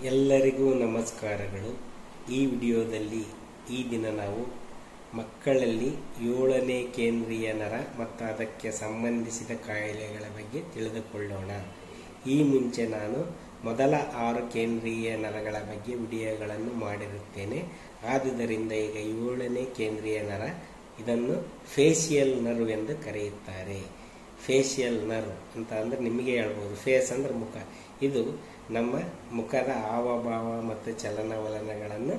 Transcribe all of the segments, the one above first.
ಎಲ್ಲರಿಗೂ ನಮಸ್ಕಾರಗಳು ಈ ವಿಡಿಯೋದಲ್ಲಿ ಈ ದಿನ ನಾವು ಮಕ್ಕಳಲ್ಲಿ ಏಳನೇ ಕೇಂದ್ರೀಯ ನರ ಮತ್ತು ಅದಕ್ಕೆ ಸಂಬಂಧಿಸಿದ ಕಾಯಿಲೆಗಳ ಬಗ್ಗೆ ತಿಳಿದುಕೊಳ್ಳೋಣ ಈ ಮುಂಚೆ ನಾನು ಮೊದಲ ಆರು ಕೇಂದ್ರೀಯ ನರಗಳ ಬಗ್ಗೆ ವಿಡಿಯೋಗಳನ್ನು ಮಾಡಿರುತ್ತೇನೆ ಆದುದರಿಂದ ಈಗ ಏಳನೇ ಕೇಂದ್ರೀಯ ನರ ಇದನ್ನು ಫೇಶಿಯಲ್ ನರ್ವ್ ಎಂದು ಕರೆಯುತ್ತಾರೆ ಫೇಶಿಯಲ್ ನರ್ವ್ ಅಂತ ಅಂದ್ರೆ ನಿಮಗೆ ಹೇಳ್ಬೋದು ಫೇಸ್ ಅಂದ್ರೆ ಮುಖ ಇದು ನಮ್ಮ ಮುಖದ ಹಾವಭಾವ ಮತ್ತು ಚಲನವಲನಗಳನ್ನು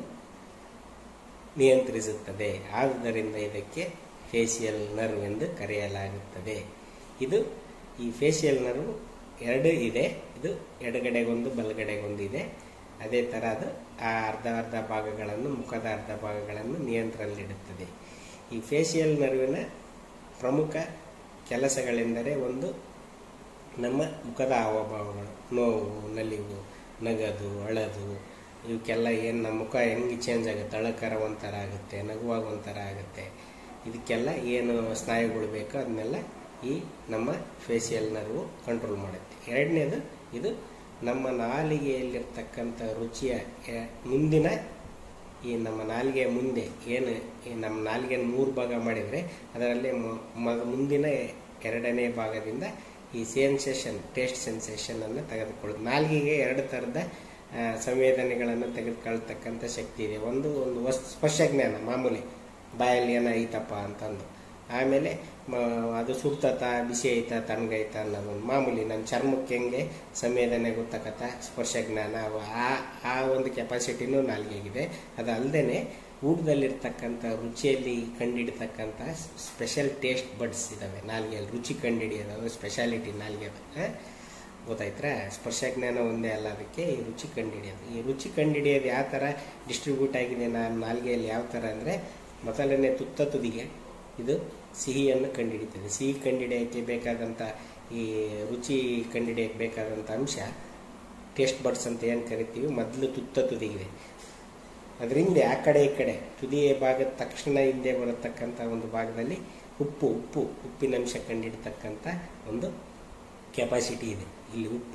ನಿಯಂತ್ರಿಸುತ್ತದೆ ಆದುದರಿಂದ ಇದಕ್ಕೆ ಫೇಶಿಯಲ್ ನರ್ವ್ ಎಂದು ಕರೆಯಲಾಗುತ್ತದೆ ಇದು ಈ ಫೇಶಿಯಲ್ ನರ್ವ್ ಎರಡು ಇದೆ ಇದು ಎಡಗಡೆಗೊಂದು ಬಲಗಡೆಗೊಂದು ಇದೆ ಅದೇ ಥರ ಅದು ಆ ಅರ್ಧ ಅರ್ಧ ಭಾಗಗಳನ್ನು ಮುಖದ ಅರ್ಧ ಭಾಗಗಳನ್ನು ನಿಯಂತ್ರಣದಲ್ಲಿಡುತ್ತದೆ ಈ ಫೇಶಿಯಲ್ ನರ್ವಿನ ಪ್ರಮುಖ ಕೆಲಸಗಳೆಂದರೆ ಒಂದು ನಮ್ಮ ಮುಖದ ಹಾವಭಾವಗಳು ನೋವು ನಲಿವು ನಗದು ಅಳದು ಇವಕ್ಕೆಲ್ಲ ಏನು ನಮ್ಮ ಮುಖ ಹೆಂಗೆ ಚೇಂಜ್ ಆಗುತ್ತೆ ಅಳಕರ ಒಂಥರ ಆಗುತ್ತೆ ನಗುವಾಗ ಒಂಥರ ಆಗುತ್ತೆ ಇದಕ್ಕೆಲ್ಲ ಏನು ಸ್ನಾಯುಗಳು ಬೇಕೋ ಅದನ್ನೆಲ್ಲ ಈ ನಮ್ಮ ಫೇಶಿಯಲ್ ನರ್ವು ಕಂಟ್ರೋಲ್ ಮಾಡುತ್ತೆ ಎರಡನೇದು ಇದು ನಮ್ಮ ನಾಲಿಗೆಯಲ್ಲಿರ್ತಕ್ಕಂಥ ರುಚಿಯ ಎ- ಮುಂದಿನ ಈ ನಮ್ಮ ನಾಲಿಗೆಯ ಮುಂದೆ ಏನು ಈ ನಮ್ಮ ನಾಲಿಗೆ ಮೂರು ಭಾಗ ಮಾಡಿದರೆ ಅದರಲ್ಲಿ ಮ- ಮ- ಮುಂದಿನ ಎರಡನೇ ಭಾಗದಿಂದ ಈ ಸೆನ್ಸೇಷನ್ ಟೇಸ್ಟ್ ಸೆನ್ಸೇಷನ್ ಅನ್ನು ತೆಗೆದುಕೊಳ್ಳುತ್ತೆ ನಾಲಿಗೆಗೆ ಎರಡು ಥರದ ಆ, ಸಂವೇದನೆಗಳನ್ನು ತೆಗೆದುಕೊಳ್ತಕ್ಕಂಥ ಶಕ್ತಿ ಇದೆ ಒಂದು ಒಂದು ವಸ್ತು ಸ್ಪರ್ಶ ಜ್ಞಾನ ಮಾಮೂಲಿ ಬಾಯಲ್ಲಿ ಏನೋ ಐತಪ್ಪ ಅಂತಂದು ಆಮೇಲೆ ಮ- ಅದು ಸುಡ್ತತ ಬಿಸಿ ಐತ ತಣ್ಣಗೈತ ಅನ್ನೋದೊಂದು ಮಾಮೂಲಿ ನಮ್ಮ ಚರ್ಮಕ್ಕೆ ಹೆಂಗೆ ಸಂವೇದನೆ ಗೊತ್ತಾಗತ್ತ ಸ್ಪರ್ಶ ಜ್ಞಾನ ಅವು ಆ ಆ ಒಂದು ಕೆಪಾಸಿಟಿನೂ ನಾಲ್ಗೆಗಿದೆ ಅದು ಅಲ್ಲದೆ ಊಟದಲ್ಲಿರ್ತಕ್ಕಂಥ ರುಚಿಯಲ್ಲಿ ಕಂಡಿಡ್ತಕ್ಕಂಥ ಸ್ಪೆಷಲ್ ಟೇಸ್ಟ್ ಬಡ್ಸ್ ಇದಾವೆ ನಾಲ್ಗೆಯಲ್ಲಿ ರುಚಿ ಕಂಡುಹಿಡಿಯೋದು ಅದು ಸ್ಪೆಷಾಲಿಟಿ ನಾಲ್ಗೆ ಗೊತ್ತಾಯ್ತಾ ಸ್ಪರ್ಶ ಜ್ಞಾನ ಒಂದೇ ಅಲ್ಲ ಅದಕ್ಕೆ ಈ ರುಚಿ ಕಂಡುಹಿಡಿಯೋದು ಈ ರುಚಿ ಕಂಡುಹಿಡಿಯೋದು ಯಾವ ಥರ ಡಿಸ್ಟ್ರಿಬ್ಯೂಟ್ ಆಗಿದೆ ನಾನು ನಾಲ್ಗೆಯಲ್ಲಿ ಯಾವ ಥರ ಅಂದರೆ ಮೊದಲನೇ ತುತ್ತ ತುದಿಗೆ ಇದು ಸಿಹಿಯನ್ನು ಕಂಡುಹಿಡಿತದೆ ಸಿಹಿ ಕಂಡುಹಿಡಿಯೋಕ್ಕೆ ಬೇಕಾದಂಥ ಈ ರುಚಿ ಕಂಡುಹಿಡಿಯೋಕ್ಕೆ ಬೇಕಾದಂಥ ಅಂಶ ಟೇಸ್ಟ್ ಬಡ್ಸ್ ಅಂತ ಏನು ಕರಿತೀವಿ ಮೊದಲು ತುತ್ತ ತುದಿಗಿದೆ ಅದ್ರ ಹಿಂದೆ ಆ ಕಡೆ ಈ ಕಡೆ ತುದಿಯ ಭಾಗದ ತಕ್ಷಣ ಹಿಂದೆ ಬರತಕ್ಕಂಥ ಒಂದು ಭಾಗದಲ್ಲಿ ಉಪ್ಪು ಉಪ್ಪು ಉಪ್ಪಿನಂಶ ಕಂಡಿಡ್ತಕ್ಕಂಥ ಒಂದು ಕೆಪಾಸಿಟಿ ಇದೆ ಇಲ್ಲಿ ಉಪ್ಪು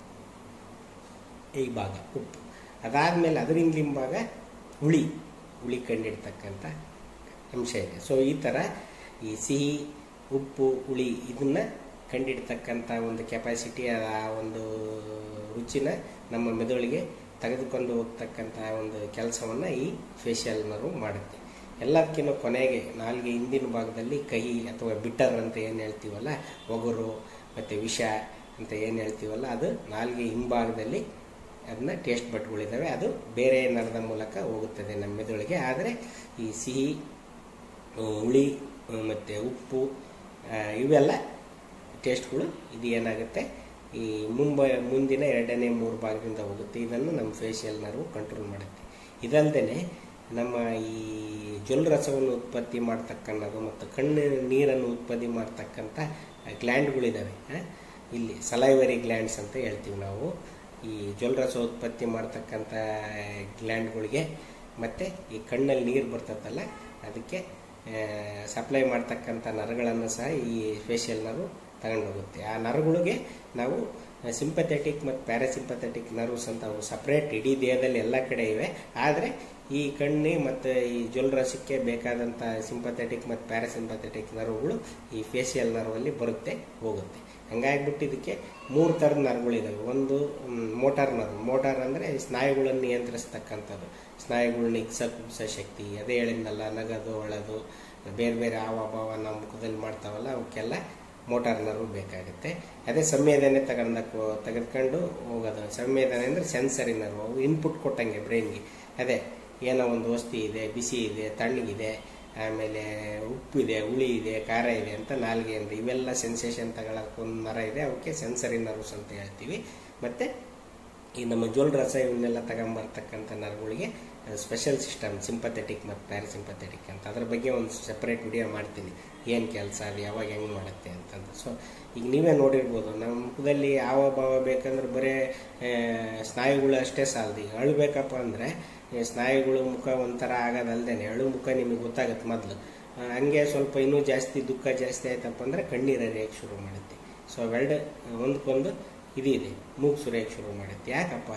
ಈ ಭಾಗ ಉಪ್ಪು ಅದಾದಮೇಲೆ ಅದರ ಹಿಂದಿನ ಭಾಗ ಹುಳಿ ಹುಳಿ ಕಂಡಿಡ್ತಕ್ಕಂಥ ಅಂಶ ಇದೆ ಸೊ ಈ ಥರ ಈ ಸಿಹಿ ಉಪ್ಪು ಹುಳಿ ಇದನ್ನ ಕಂಡಿಡ್ತಕ್ಕಂಥ ಒಂದು ಕೆಪಾಸಿಟಿ ಆ ಒಂದು ರುಚಿನ ನಮ್ಮ ಮೆದುಳಿಗೆ ತೆಗೆದುಕೊಂಡು ಹೋಗ್ತಕ್ಕಂಥ ಒಂದು ಕೆಲಸವನ್ನು ಈ ಫೇಶಿಯಲ್ ನರ್ವ್ ಮಾಡುತ್ತೆ ಎಲ್ಲದಕ್ಕಿಂತ ಕೊನೆಗೆ ನಾಲ್ಗೆ ಹಿಂದಿನ ಭಾಗದಲ್ಲಿ ಕಹಿ ಅಥವಾ ಬಿಟ್ಟರ್ ಅಂತ ಏನು ಹೇಳ್ತೀವಲ್ಲ ಒಗರು ಮತ್ತು ವಿಷ ಅಂತ ಏನು ಹೇಳ್ತೀವಲ್ಲ ಅದು ನಾಲ್ಗೆ ಹಿಂಭಾಗದಲ್ಲಿ ಅದನ್ನ ಟೇಸ್ಟ್ ಬಟ್ಗಳಿದ್ದಾವೆ ಅದು ಬೇರೆ ನರದ ಮೂಲಕ ಹೋಗುತ್ತದೆ ನಮ್ಮ ಮೆದುಳಿಗೆ ಆದರೆ ಈ ಸಿಹಿ ಆ, ಹುಳಿ ಮತ್ತು ಉಪ್ಪು ಆ, ಇವೆಲ್ಲ ಟೇಸ್ಟ್ಗಳು ಇದು ಏನಾಗುತ್ತೆ ಈ ಮುಂಬ ಮುಂದಿನ ಎರಡನೇ ಮೂರು ಭಾಗದಿಂದ ಹೋಗುತ್ತೆ ಇದನ್ನು ನಮ್ಮ ಫೇಶಿಯಲ್ ನರ್ವ್ ಕಂಟ್ರೋಲ್ ಮಾಡುತ್ತೆ ಇದಲ್ಲದೆ ನಮ್ಮ ಈ ಜೊಲ್ ರಸವನ್ನು ಉತ್ಪತ್ತಿ ಮಾಡ್ತಕ್ಕನ್ನೋದು ಮತ್ತು ಕಣ್ಣು ನೀರನ್ನು ಉತ್ಪತ್ತಿ ಮಾಡ್ತಕ್ಕಂಥ ಗ್ಲ್ಯಾಂಡ್ಗಳಿದ್ದಾವೆ ಇಲ್ಲಿ ಸಲೈವರಿ ಗ್ಲ್ಯಾಂಡ್ಸ್ ಅಂತ ಹೇಳ್ತೀವಿ ನಾವು ಈ ಜೊಲ್ ರಸ ಉತ್ಪತ್ತಿ ಮಾಡ್ತಕ್ಕಂಥ ಗ್ಲ್ಯಾಂಡ್ಗಳಿಗೆ ಮತ್ತು ಈ ಕಣ್ಣಲ್ಲಿ ನೀರು ಬರ್ತದಲ್ಲ ಅದಕ್ಕೆ ಸಪ್ಲೈ ಮಾಡ್ತಕ್ಕಂಥ ನರಗಳನ್ನು ಸಹ ಈ ಫೇಶಿಯಲ್ ನರ್ವ್ ತಗೊಂಡೋಗುತ್ತೆ ಆ ನರಗಳಿಗೆ ನಾವು ಸಿಂಪಥೆಟಿಕ್ ಮತ್ತು ಪ್ಯಾರಾಸಿಂಪಥೆಟಿಕ್ ನರ್ವ್ಸ್ ಅಂತ ಅವು ಸಪ್ರೇಟ್ ಇಡೀ ದೇಹದಲ್ಲಿ ಎಲ್ಲ ಕಡೆ ಇವೆ ಆದರೆ ಈ ಕಣ್ಣಿ ಮತ್ತು ಈ ಜೊಲ್ ರಸಕ್ಕೆ ಬೇಕಾದಂಥ ಸಿಂಪಥೆಟಿಕ್ ಮತ್ತು ಪ್ಯಾರಾಸಿಂಪಥೆಟಿಕ್ ನರ್ವ್ಗಳು ಈ ಫೇಶಿಯಲ್ ನರ್ವಲ್ಲಿ ಬರುತ್ತೆ ಹೋಗುತ್ತೆ ಹಂಗಾಗ್ಬಿಟ್ಟು ಇದಕ್ಕೆ ಮೂರು ಥರದ ನರ್ವ್ಗಳಿದಾವೆ ಒಂದು ಮೋಟಾರ್ ನರ್ವ್ ಮೋಟಾರ್ ಅಂದರೆ ಸ್ನಾಯುಗಳನ್ನು ನಿಯಂತ್ರಿಸ್ತಕ್ಕಂಥದ್ದು ಸ್ನಾಯುಗಳನ್ನ ಇಕ್ಸ ಕುಗ್ಸ ಶಕ್ತಿ ಅದೇ ಹೇಳಿದ್ನಲ್ಲ ನಗದು ಒಳದು ಬೇರೆ ಬೇರೆ ಹಾವಭಾವ ನಾವು ಮುಖದಲ್ಲಿ ಮಾಡ್ತಾವಲ್ಲ ಅವಕ್ಕೆಲ್ಲ ಮೋಟಾರ್ ನರ್ವ್ ಬೇಕಾಗುತ್ತೆ ಅದೇ ಸಂವೇದನೆ ತಗೊಂಡಕ್ಕೆ ತೆಗೆದುಕೊಂಡು ಹೋಗೋದು ಸಂವೇದನೆ ಅಂದರೆ ಸೆನ್ಸರಿ ನರ್ವ್ ಅವು ಇನ್ಪುಟ್ ಕೊಟ್ಟಂಗೆ ಬ್ರೈನ್ಗೆ ಅದೇ ಏನೋ ಒಂದು ವಸ್ತು ಇದೆ ಬಿಸಿ ಇದೆ ತಣ್ಣಗಿದೆ ಆಮೇಲೆ ಉಪ್ಪಿದೆ ಹುಳಿ ಇದೆ ಖಾರ ಇದೆ ಅಂತ ನಾಲ್ಗೆ ಅಂದ್ರೆ ಇವೆಲ್ಲ ಸೆನ್ಸೇಷನ್ ತಗೊಳಕ್ಕೆ ಒಂದು ನರ ಇದೆ ಅವಕ್ಕೆ ಸೆನ್ಸರಿ ನರ್ವ್ಸ್ ಅಂತ ಹೇಳ್ತೀವಿ ಮತ್ತು ಈ ನಮ್ಮ ಜೋಲ್ ರಸ ಇವನ್ನೆಲ್ಲ ತಗೊಂಬರ್ತಕ್ಕಂಥ ನರ್ಗಳಿಗೆ ಸ್ಪೆಷಲ್ ಸಿಸ್ಟಮ್ ಸಿಂಪಥೆಟಿಕ್ ಮತ್ತು ಪ್ಯಾರಾಸಿಂಪಥೆಟಿಕ್ ಅಂತ ಅದ್ರ ಬಗ್ಗೆ ಒಂದು ಸೆಪರೇಟ್ ವಿಡಿಯೋ ಮಾಡ್ತೀನಿ ಏನು ಕೆಲಸ ಅದು ಯಾವಾಗ ಹೆಂಗೆ ಮಾಡುತ್ತೆ ಅಂತಂದು ಸೊ ಈಗ ನೀವೇ ನೋಡಿರ್ಬೋದು ನಮ್ಮ ಮುಖದಲ್ಲಿ ಯಾವ ಭಾವ ಬೇಕಂದ್ರೆ ಬರೀ ಆ, ಸ್ನಾಯುಗಳು ಅಷ್ಟೇ ಸಾಲದು ಈಗ ಅಳ್ಬೇಕಪ್ಪ ಅಂದರೆ ಸ್ನಾಯುಗಳು ಮುಖ ಒಂಥರ ಆಗೋದಲ್ದೇ ಅಳು ಮುಖ ನಿಮಗೆ ಗೊತ್ತಾಗುತ್ತೆ ಮೊದಲು ಹಂಗೆ ಸ್ವಲ್ಪ ಇನ್ನೂ ಜಾಸ್ತಿ ದುಃಖ ಜಾಸ್ತಿ ಆಯ್ತಪ್ಪ ಅಂದರೆ ಕಣ್ಣೀರು ಹರಿಯಕ್ಕೆ ಶುರು ಮಾಡುತ್ತೆ ಸೊ ಅವೆರಡು ಒಂದಕ್ಕೊಂದು ಇದು ಇದೆ ಮೂಗು ಸುರಿಯಕ್ಕೆ ಶುರು ಮಾಡುತ್ತೆ ಯಾಕಪ್ಪ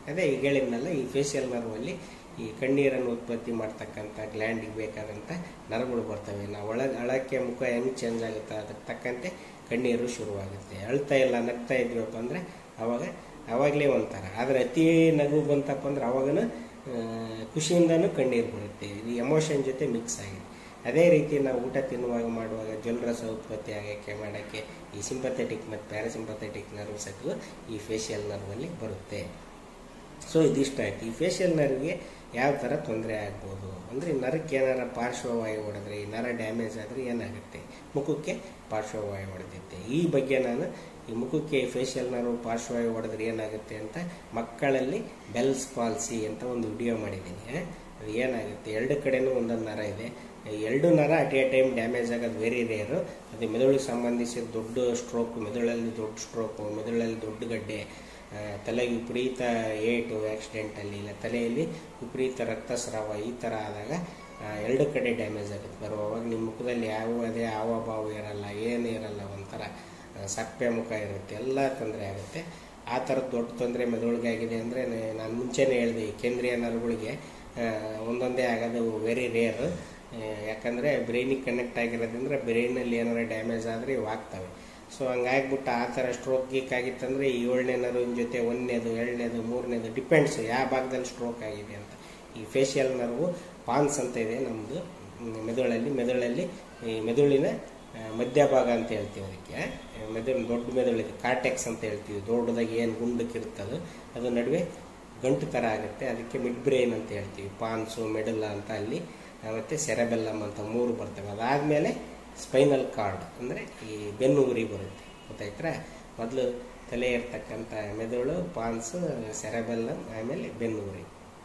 ಅದೇ ಈಗ ಹೇಳಿದ್ನಲ್ಲ ಈ ಫೇಶಿಯಲ್ ನರ್ವಲ್ಲಿ ಈ ಕಣ್ಣೀರನ್ನು ಉತ್ಪತ್ತಿ ಮಾಡ್ತಕ್ಕಂಥ ಗ್ಲ್ಯಾಂಡಿಗೆ ಬೇಕಾದಂಥ ನರಗಳು ಬರ್ತವೆ ನಾವು ಒಳ ಅಳಕ್ಕೆ ಮುಖ ಹೆಂಗೆ ಚೇಂಜ್ ಆಗುತ್ತೆ ಅದಕ್ಕೆ ತಕ್ಕಂತೆ ಕಣ್ಣೀರು ಶುರುವಾಗುತ್ತೆ ಅಳ್ತಾ ಇಲ್ಲ ನಗ್ತಾ ಇದ್ವಪ್ಪ ಅಂದರೆ ಅವಾಗ ಅವಾಗಲೇ ಒಂಥರ ಆದರೆ ಅತಿ ನಗು ಬಂತಪ್ಪ ಅಂದ್ರೆ ಅವಾಗನು ಆ, ಖುಷಿಯಿಂದನೂ ಕಣ್ಣೀರು ಬರುತ್ತೆ ಇದು ಎಮೋಷನ್ ಜೊತೆ ಮಿಕ್ಸ್ ಆಗಿದೆ ಅದೇ ರೀತಿ ನಾವು ಊಟ ತಿನ್ನುವಾಗ ಮಾಡುವಾಗ ಜಲರಸ ಉತ್ಪತ್ತಿ ಆಗೋಕ್ಕೆ ಮಾಡೋಕ್ಕೆ ಈ ಸಿಂಪಥೆಟಿಕ್ ಮತ್ತು ಪ್ಯಾರಾಸಿಂಪಥೆಟಿಕ್ ನರ್ವ್ ಸೆಟ್ಗಳು ಈ ಫೇಶಿಯಲ್ ನರ್ವಲ್ಲಿ ಬರುತ್ತೆ ಸೊ ಇದಿಷ್ಟ ಆಯ್ತು ಈ ಫೇಶಿಯಲ್ ನರ್ವ್ಗೆ ಯಾವ ಥರ ತೊಂದರೆ ಆಗ್ಬೋದು ಅಂದರೆ ನರಕ್ಕೆ ಏನಾರ ಪಾರ್ಶ್ವವಾಯು ಹೊಡೆದ್ರೆ ಈ ನರ ಡ್ಯಾಮೇಜ್ ಆದರೆ ಏನಾಗುತ್ತೆ ಮುಖಕ್ಕೆ ಪಾರ್ಶ್ವವಾಯು ಹೊಡೆದಿತ್ತೆ ಈ ಬಗ್ಗೆ ನಾನು ಈ ಮುಖಕ್ಕೆ ಫೇಶಿಯಲ್ ನರ್ವ್ ಪಾರ್ಶ್ವವಾಯು ಹೊಡೆದ್ರೆ ಏನಾಗುತ್ತೆ ಅಂತ ಮಕ್ಕಳಲ್ಲಿ ಬೆಲ್ಸ್ ಪಾಲ್ಸಿ ಅಂತ ಒಂದು ವಿಡಿಯೋ ಮಾಡಿದ್ದೀನಿ ಆ? ಅದು ಏನಾಗುತ್ತೆ ಎರಡು ಕಡೆನೂ ಒಂದೊಂದು ನರ ಇದೆ ಈ ಎರಡು ನರ ಅಟ್ ಎ ಟೈಮ್ ಡ್ಯಾಮೇಜ್ ಆಗೋದು ವೆರಿ ರೇರು ಅದು ಮೆದುಳಿಗೆ ಸಂಬಂಧಿಸಿದ ದೊಡ್ಡ ಸ್ಟ್ರೋಕ್ ಮೆದುಳಲ್ಲಿ ದೊಡ್ಡ ಸ್ಟ್ರೋಕು ಮೆದುಳಲ್ಲಿ ದೊಡ್ಡ ಗಡ್ಡೆ ಆ, ತಲೆಗೆ ವಿಪರೀತ ಏಟು ಆಕ್ಸಿಡೆಂಟಲ್ಲಿ ಇಲ್ಲ ತಲೆಯಲ್ಲಿ ವಿಪರೀತ ರಕ್ತಸ್ರಾವ ಈ ಥರ ಆದಾಗ ಆ, ಎರಡು ಕಡೆ ಡ್ಯಾಮೇಜ್ ಆಗುತ್ತೆ ಬರುವಾಗ ನಿಮ್ಮ ಮುಖದಲ್ಲಿ ಯಾವುದೇ ಹಾವಭಾವ ಇರಲ್ಲ ಏನು ಇರಲ್ಲ ಒಂಥರ ಆ, ಸಪ್ಪೆ ಮುಖ ಇರುತ್ತೆ ಎಲ್ಲ ತೊಂದರೆ ಆಗುತ್ತೆ ಆ ಥರದ್ದು ದೊಡ್ಡ ತೊಂದರೆ ಮೆದುಳಿಗಾಗಿದೆ ಅಂದರೆ ನಾನು ಮುಂಚೆನೇ ಹೇಳಿದೆ ಈ ಕೇಂದ್ರೀಯ ನರಗಳಿಗೆ ಆ, ಒಂದೊಂದೇ ಆಗೋದು ವೆರಿ ರೇರ್ ಯಾಕಂದರೆ ಬ್ರೈನಿಗೆ ಕನೆಕ್ಟ್ ಆಗಿರೋದ್ರಿಂದ ಬ್ರೈನಲ್ಲಿ ಏನಾರ ಡ್ಯಾಮೇಜ್ ಆದರೆ ಇವು ಆಗ್ತವೆ ಸೊ ಹಂಗಾಗ್ಬಿಟ್ಟು ಆ ಥರ ಸ್ಟ್ರೋಕ್ ಗೀಕ್ ಆಗಿತ್ತಂದರೆ ಈ ಏಳನೇ ನರ್ವಿನ ಜೊತೆ ಒಂದನೇದು ಎರಡನೇದು ಮೂರನೇದು ಡಿಪೆಂಡ್ಸ್ ಯಾವ ಭಾಗದಲ್ಲಿ ಸ್ಟ್ರೋಕ್ ಆಗಿದೆ ಅಂತ ಈ ಫೇಶಿಯಲ್ ನರ್ವು ಪಾನ್ಸ್ ಅಂತ ಇದೆ ನಮ್ಮದು ಮೆದುಳಲ್ಲಿ ಮೆದುಳಲ್ಲಿ ಈ ಮೆದುಳಿನ ಆ, ಮಧ್ಯಭಾಗ ಅಂತ ಹೇಳ್ತೀವಿ ಅದಕ್ಕೆ ಆ, ಮೆದುಳು ದೊಡ್ಡ ಮೆದುಳಿದೆ ಕಾರ್ಟೆಕ್ಸ್ ಅಂತ ಹೇಳ್ತೀವಿ ದೊಡ್ಡದಾಗಿ ಏನು ಗುಂಡಕ್ಕಿರುತ್ತದು ಅದು ನಡುವೆ ಗಂಟು ಥರ ಆಗುತ್ತೆ ಅದಕ್ಕೆ ಮಿಡ್ ಬ್ರೈನ್ ಅಂತ ಹೇಳ್ತೀವಿ ಪಾನ್ಸು ಮೆಡಲ ಅಂತ ಅಲ್ಲಿ ಆ, ಮತ್ತೆ ಸೆರೆಬೆಲ್ಲಮ್ ಅಂತ ಮೂರು ಬರ್ತವೆ ಅದಾದಮೇಲೆ ಸ್ಪೈನಲ್ ಕಾರ್ಡ್ ಅಂದರೆ ಈ ಬೆನ್ನು ಉರಿ ಬರುತ್ತೆ ಗೊತ್ತಾಯ್ತಾ ಮೊದಲು ತಲೆ ಇರ್ತಕ್ಕಂಥ ಮೆದುಳು ಪಾನ್ಸು ಸೆರೆಬೆಲ್ಲಮ್ ಆಮೇಲೆ ಬೆನ್ನು ಉರಿ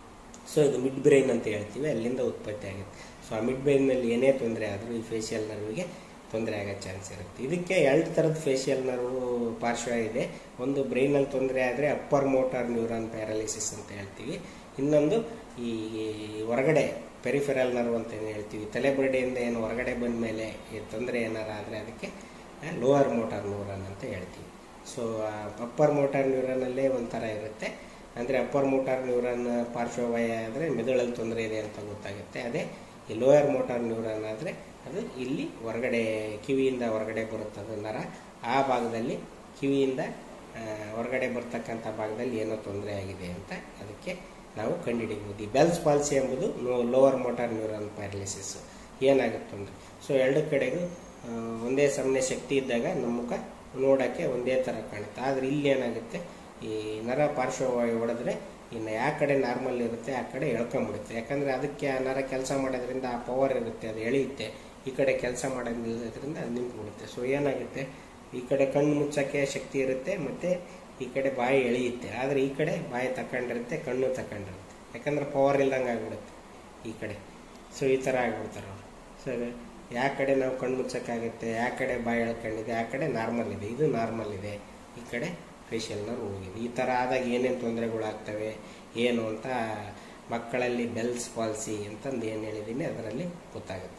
ಸೊ ಇದು ಮಿಡ್ ಬ್ರೈನ್ ಅಂತ ಹೇಳ್ತೀವಿ ಅಲ್ಲಿಂದ ಉತ್ಪತ್ತಿ ಆಗುತ್ತೆ ಸೊ ಆ ಮಿಡ್ ಬ್ರೈನ್ನಲ್ಲಿ ಏನೇ ತೊಂದರೆ ಆದರೂ ಈ ಫೇಶಿಯಲ್ ನರ್ವಿಗೆ ತೊಂದರೆ ಆಗೋ ಚಾನ್ಸ್ ಇರುತ್ತೆ ಇದಕ್ಕೆ ಎರಡು ಥರದ ಫೇಶಿಯಲ್ ನರ್ವು ಪಾರ್ಶ್ವ ಇದೆ ಒಂದು ಬ್ರೈನಲ್ಲಿ ತೊಂದರೆ ಆದರೆ ಅಪ್ಪರ್ ಮೋಟಾರ್ ನ್ಯೂರಾನ್ ಪ್ಯಾರಾಲಿಸಿಸ್ ಅಂತ ಹೇಳ್ತೀವಿ ಇನ್ನೊಂದು ಈ ಹೊರಗಡೆ ಪೆರಿಫೆರಲ್ ನರ್ವ್ ಅಂತ ಏನು ಹೇಳ್ತೀವಿ ತಲೆಬುರುಡೆಯಿಂದ ಏನು ಹೊರಗಡೆ ಬಂದ ಮೇಲೆ ಈ ತೊಂದರೆ ಏನಾರ ಆದರೆ ಅದಕ್ಕೆ ಲೋವರ್ ಮೋಟಾರ್ ನ್ಯೂರಾನ್ ಅಂತ ಹೇಳ್ತೀವಿ ಸೊ ಅಪ್ಪರ್ ಮೋಟಾರ್ ನ್ಯೂರಾನಲ್ಲೇ ಒಂಥರ ಇರುತ್ತೆ ಅಂದರೆ ಅಪ್ಪರ್ ಮೋಟಾರ್ ನ್ಯೂರಾನ್ ಪಾರ್ಶ್ವವಾಯ ಆದರೆ ಮೆದುಳಲ್ಲಿ ತೊಂದರೆ ಇದೆ ಅಂತ ಗೊತ್ತಾಗುತ್ತೆ ಅದೇ ಈ ಲೋಯರ್ ಮೋಟಾರ್ ನ್ಯೂರಾನ್ ಆದರೆ ಅದು ಇಲ್ಲಿ ಹೊರಗಡೆ ಕಿವಿಯಿಂದ ಹೊರಗಡೆ ಬರುತ್ತದೆ ನರ ಆ ಭಾಗದಲ್ಲಿ ಕಿವಿಯಿಂದ ಆ, ಹೊರಗಡೆ ಬರ್ತಕ್ಕಂಥ ಭಾಗದಲ್ಲಿ ಏನೋ ತೊಂದರೆ ಆಗಿದೆ ಅಂತ ಅದಕ್ಕೆ ನಾವು ಕಂಡುಹಿಡಿಬೋದು ಈ ಬೆಲ್ಸ್ ಪಾಲ್ಸಿ ಎಂಬುದು ಲೋವರ್ ಮೋಟಾರ್ ನ್ಯೂರಾನ್ ಪ್ಯಾರಲಿಸಿಸ್ ಏನಾಗುತ್ತೆ ಅಂದರೆ ಸೊ ಎರಡು ಕಡೆಗೂ ಆ, ಒಂದೇ ಸಮನೆ ಶಕ್ತಿ ಇದ್ದಾಗ ನಮ್ಮ ಮುಖ ನೋಡೋಕ್ಕೆ ಒಂದೇ ಥರ ಕಾಣುತ್ತೆ ಆದರೆ ಇಲ್ಲಿ ಏನಾಗುತ್ತೆ ಈ ನರ ಪಾರ್ಶ್ವವಾಯು ಹೊಡೆದ್ರೆ ಇನ್ನು ಯಾವ ಕಡೆ ನಾರ್ಮಲ್ ಇರುತ್ತೆ ಆ ಕಡೆ ಎಳ್ಕೊಂಬಿಡುತ್ತೆ ಯಾಕಂದರೆ ಅದಕ್ಕೆ ಆ ನರ ಕೆಲಸ ಮಾಡೋದ್ರಿಂದ ಆ ಪವರ್ ಇರುತ್ತೆ ಅದು ಎಳೆಯುತ್ತೆ ಈ ಕಡೆ ಕೆಲಸ ಮಾಡೋದ್ರಿಂದ ಅದು ನಿಂತ್ಬಿಡುತ್ತೆ ಸೊ ಏನಾಗುತ್ತೆ ಈ ಕಡೆ ಕಣ್ಣು ಮುಚ್ಚೋಕ್ಕೆ ಶಕ್ತಿ ಇರುತ್ತೆ ಮತ್ತು ಈ ಕಡೆ ಬಾಯಿ ಎಳೆಯುತ್ತೆ ಆದರೆ ಈ ಕಡೆ ಬಾಯಿ ತಗೊಂಡಿರುತ್ತೆ ಕಣ್ಣು ತಗೊಂಡಿರುತ್ತೆ ಯಾಕಂದ್ರೆ ಪವರ್ ಇಲ್ದಂಗೆ ಆಗ್ಬಿಡುತ್ತೆ ಈ ಕಡೆ ಸೊ ಈ ಥರ ಆಗ್ಬಿಡ್ತಾರೆ ಅವರು ಸೊ ಯಾವ ಕಡೆ ನಾವು ಕಣ್ಣು ಮುಚ್ಚೋಕ್ಕಾಗುತ್ತೆ ಯಾವ ಕಡೆ ಬಾಯಿ ಎಳ್ಕೊಂಡಿದೆ ಆ ಕಡೆ ನಾರ್ಮಲ್ ಇದೆ ಇದು ನಾರ್ಮಲ್ ಇದೆ ಈ ಕಡೆ ಫೇಶಿಯಲ್ ನರ್ವ್ ಹೋಗಿದೆ ಈ ಥರ ಆದಾಗ ಏನೇನು ತೊಂದರೆಗಳಾಗ್ತವೆ ಏನು ಅಂತ ಮಕ್ಕಳಲ್ಲಿ ಬೆಲ್ಸ್ ಪಾಲ್ಸಿ ಅಂತಂದು ಏನು ಹೇಳಿದ್ದೀನಿ ಅದರಲ್ಲಿ ಗೊತ್ತಾಗುತ್ತೆ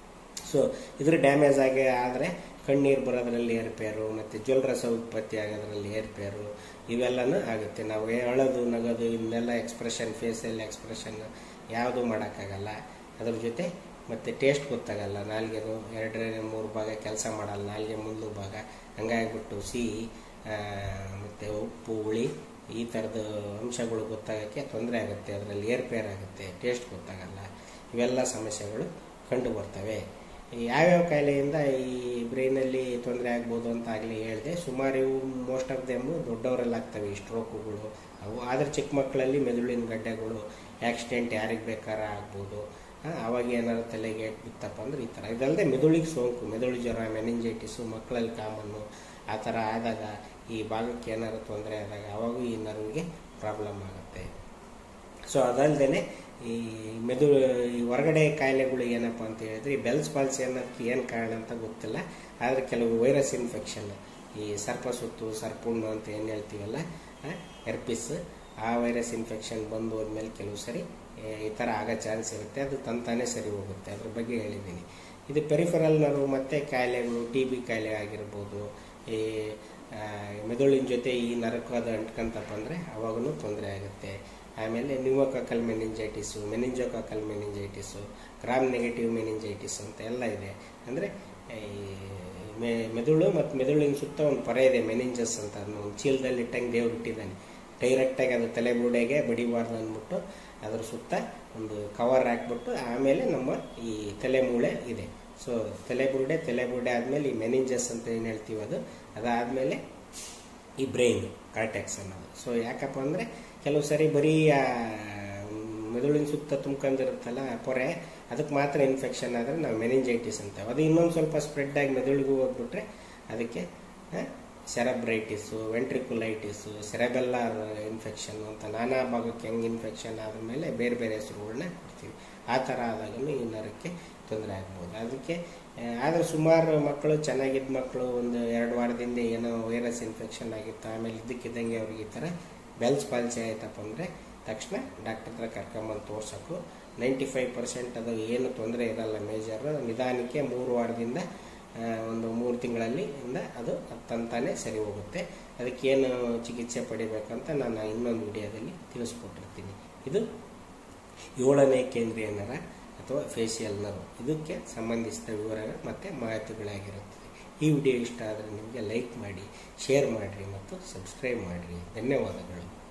ಸೊ ಇದ್ರ ಡ್ಯಾಮೇಜ್ ಆಗಿ ಆದರೆ ಕಣ್ಣೀರು ಬರೋದ್ರಲ್ಲಿ ಏರ್ಪೇರು ಮತ್ತು ಜೋಲ್ರಸ ಉತ್ಪತ್ತಿ ಆಗೋದ್ರಲ್ಲಿ ಏರ್ಪೇರು ಇವೆಲ್ಲನೂ ಆಗುತ್ತೆ ನಾವು ಅಳೋದು ನಗೋದು ಇನ್ನೆಲ್ಲ ಎಕ್ಸ್ಪ್ರೆಷನ್ ಫೇಸಲ್ಲಿ ಎಕ್ಸ್ಪ್ರೆಷನ್ ಯಾವುದು ಮಾಡೋಕ್ಕಾಗಲ್ಲ ಅದ್ರ ಜೊತೆ ಮತ್ತು ಟೇಸ್ಟ್ ಗೊತ್ತಾಗಲ್ಲ ನಾಲ್ಗೆದು ಎರಡನೇ ಮೂರು ಭಾಗ ಕೆಲಸ ಮಾಡಲ್ಲ ನಾಲ್ಗೆ ಮುಂದು ಭಾಗ ಹಂಗಾಗ್ಬಿಟ್ಟು ಸಿಹಿ ಮತ್ತು ಉಪ್ಪು ಹುಳಿ ಈ ಥರದ ಅಂಶಗಳು ಗೊತ್ತಾಗೋಕ್ಕೆ ತೊಂದರೆ ಆಗುತ್ತೆ ಅದರಲ್ಲಿ ಏರ್ಪೇರ್ ಆಗುತ್ತೆ ಟೇಸ್ಟ್ ಗೊತ್ತಾಗಲ್ಲ ಇವೆಲ್ಲ ಸಮಸ್ಯೆಗಳು ಕಂಡು ಬರ್ತವೆ ಯಾವ್ಯಾವ ಕಾಯಿಲೆಯಿಂದ ಈ ಬ್ರೈನಲ್ಲಿ ತೊಂದರೆ ಆಗ್ಬೋದು ಅಂತ ಆಗಲಿ ಹೇಳಿದೆ ಸುಮಾರು ಇವು ಮೋಸ್ಟ್ ಆಫ್ ದೆಮ್ ದೊಡ್ಡವರಲ್ಲಿ ಆಗ್ತವೆ ಈ ಸ್ಟ್ರೋಕುಗಳು ಅವು ಆದರೆ ಚಿಕ್ಕ ಮಕ್ಕಳಲ್ಲಿ ಮೆದುಳಿನ ಗಡ್ಡೆಗಳು ಆಕ್ಸಿಡೆಂಟ್ ಯಾರಿಗೆ ಬೇಕಾರ ಆಗ್ಬೋದು ಆ, ಅವಾಗ ಏನಾದ್ರು ತಲೆಗೆ ಏಟ್ ಬಿತ್ತಪ್ಪ ಅಂದ್ರೆ ಈ ಥರ ಇದಲ್ಲದೆ ಮೆದುಳಿಗೆ ಸೋಂಕು ಮೆದುಳು ಜ್ವರ ಮೆನಿಂಜೈಟಿಸು ಮಕ್ಕಳಲ್ಲಿ ಕಾಮನ್ನು ಆ ಥರ ಆದಾಗ ಈ ಭಾಗಕ್ಕೆ ಏನಾದ್ರು ತೊಂದರೆ ಆದಾಗ ಅವಾಗೂ ಈ ನರ್ವಿಗೆ ಪ್ರಾಬ್ಲಮ್ ಆಗುತ್ತೆ ಸೊ ಅದಲ್ಲದೆ ಈ ಮೆದು ಈ ಹೊರಗಡೆ ಕಾಯಿಲೆಗಳು ಏನಪ್ಪ ಅಂತ ಹೇಳಿದ್ರೆ ಈ ಬೆಲ್ಸ್ ಪಾಲ್ಸಿ ಅನ್ನೋದಕ್ಕೆ ಏನು ಕಾರಣ ಅಂತ ಗೊತ್ತಿಲ್ಲ ಆದರೆ ಕೆಲವು ವೈರಸ್ ಇನ್ಫೆಕ್ಷನ್ ಈ ಸರ್ಪ ಸುತ್ತು ಸರ್ಪುಣ್ಣು ಅಂತ ಏನು ಹೇಳ್ತೀವಲ್ಲ ಎರ್ಪಿಸ್ ಆ ವೈರಸ್ ಇನ್ಫೆಕ್ಷನ್ ಬಂದು ಹೋದ್ಮೇಲೆ ಕೆಲವು ಸರಿ ಏ, ಈ ಥರ ಆಗೋ ಚಾನ್ಸ್ ಇರುತ್ತೆ ಅದು ತಂತಾನೇ ಸರಿ ಹೋಗುತ್ತೆ ಅದ್ರ ಬಗ್ಗೆ ಹೇಳಿದ್ದೀನಿ ಇದು ಪೆರಿಫರಲ್ ನರ್ವ್ ಮತ್ತು ಕಾಯಿಲೆಗಳು ಟಿ ಬಿ ಕಾಯಿಲೆ ಆಗಿರ್ಬೋದು ಈ ಆ, ಮೆದುಳಿನ ಜೊತೆ ಈ ನರಕ್ಕೂ ಅದು ಅಂಟ್ಕೊಂತಪ್ಪ ಅಂದರೆ ಅವಾಗೂ ತೊಂದರೆ ಆಗುತ್ತೆ ಆಮೇಲೆ pneumococcal meningitis meningococcal meningitis gram negative meningitis ಅಂತ ಎಲ್ಲ ಇದೆ ಅಂದರೆ ಈ ಮೆ ಮೆದುಳು ಮತ್ತು ಮೆದುಳಿನ ಸುತ್ತ ಒಂದು ಪೊರೆ ಇದೆ ಮೆನಿಂಜಸ್ ಅಂತ ಅದನ್ನ ಒಂದು ಚೀಲದಲ್ಲಿ ಇಟ್ಟಂಗೆ ದೇವ್ರು ಇಟ್ಟಿದ್ದಾನೆ ಡೈರೆಕ್ಟಾಗಿ ಅದು ತಲೆ ಬುರುಡೆಗೆ ಬಡಿಬಾರ್ದು ಅಂದ್ಬಿಟ್ಟು ಅದ್ರ ಸುತ್ತ ಒಂದು ಕವರ್ ಹಾಕ್ಬಿಟ್ಟು ಆಮೇಲೆ ನಮ್ಮ ಈ ತಲೆ ಮೂಳೆ ಇದೆ ಸೊ ತಲೆ ಬುರುಡೆ ತಲೆ ಬುರುಡೆ ಆದಮೇಲೆ ಈ ಮೆನಿಂಜಸ್ ಅಂತ ಏನು ಹೇಳ್ತೀವಿ ಅದು ಅದಾದಮೇಲೆ ಈ ಬ್ರೈನ್ ಕಾರ್ಟೆಕ್ಸ್ ಅನ್ನೋದು ಸೊ ಯಾಕಪ್ಪ ಅಂದರೆ ಕೆಲವು ಸರಿ ಬರೀ ಆ ಮೆದುಳಿನ ಸುತ್ತ ತುಂಬ್ಕೊಂಡಿರುತ್ತಲ್ಲ ಆ ಪೊರೆ ಅದಕ್ಕೆ ಮಾತ್ರ ಇನ್ಫೆಕ್ಷನ್ ಆದರೆ ನಾವು ಮೆನಿಂಜೈಟಿಸ್ ಅಂತ ಅದು ಇನ್ನೊಂದು ಸ್ವಲ್ಪ ಸ್ಪ್ರೆಡ್ ಆಗಿ ಮೆದುಳಿಗೂ ಹೋಗ್ಬಿಟ್ರೆ ಅದಕ್ಕೆ ಸೆರಬ್ರೈಟಿಸು ವೆಂಟ್ರಿಕುಲೈಟಿಸು ಸೆರೆಬೆಲ್ಲಾರ್ ಇನ್ಫೆಕ್ಷನ್ ಅಂತ ನಾನಾ ಭಾಗಕ್ಕೆ ಹೆಂಗೆ ಇನ್ಫೆಕ್ಷನ್ ಆದಮೇಲೆ ಬೇರೆ ಬೇರೆ ಹೆಸರುಗಳನ್ನ ಕೊಡ್ತೀವಿ ಆ ಥರ ಆದಾಗಲೂ ಈ ನರಕ್ಕೆ ತೊಂದರೆ ಆಗ್ಬೋದು ಅದಕ್ಕೆ ಆದರೆ ಸುಮಾರು ಮಕ್ಕಳು ಚೆನ್ನಾಗಿದ್ದ ಮಕ್ಕಳು ಒಂದು ಎರಡು ವಾರದಿಂದ ಏನೋ ವೈರಸ್ ಇನ್ಫೆಕ್ಷನ್ ಆಗಿತ್ತು ಆಮೇಲೆ ಇದ್ದಕ್ಕಿದ್ದಂಗೆ ಅವ್ರಿಗೆ ಈ ಥರ ಬೆಲ್ಸ್ ಪಾಲ್ಸಿ ಆಯ್ತಪ್ಪ ಅಂದರೆ ತಕ್ಷಣ ಡಾಕ್ಟರ್ ಹತ್ರ ಕರ್ಕೊಂಬಂದು ತೋರ್ಸೋಕು ನೈಂಟಿ ಫೈವ್ ಪರ್ಸೆಂಟ್ ಅದು ಏನು ತೊಂದರೆ ಇರಲ್ಲ ಮೇಜರ್ ನಿಧಾನಕ್ಕೆ ಮೂರು ವಾರದಿಂದ ಆ, ಒಂದು ಮೂರು ತಿಂಗಳಲ್ಲಿ ಇಂದ ಅದು ತಂತಾನೆ ಸರಿ ಹೋಗುತ್ತೆ ಅದಕ್ಕೇನು ಚಿಕಿತ್ಸೆ ಪಡಿಬೇಕಂತ ನಾನು ಇನ್ನೊಂದು ವಿಡಿಯೋದಲ್ಲಿ ತಿಳಿಸ್ಕೊಟ್ಟಿರ್ತೀನಿ ಇದು ಏಳನೇ ಕೇಂದ್ರೀಯ ನರ ಅಥವಾ ಫೇಶಿಯಲ್ ನರ್ವ್ ಇದಕ್ಕೆ ಸಂಬಂಧಿಸಿದ ವಿವರಗಳು ಮತ್ತು ಮಾಹಿತಿಗಳಾಗಿರುತ್ತದೆ ಈ ವಿಡಿಯೋ ಇಷ್ಟ ಆದರೆ ನಿಮಗೆ ಲೈಕ್ ಮಾಡಿ ಶೇರ್ ಮಾಡಿರಿ ಮತ್ತು ಸಬ್ಸ್ಕ್ರೈಬ್ ಮಾಡಿರಿ ಧನ್ಯವಾದಗಳು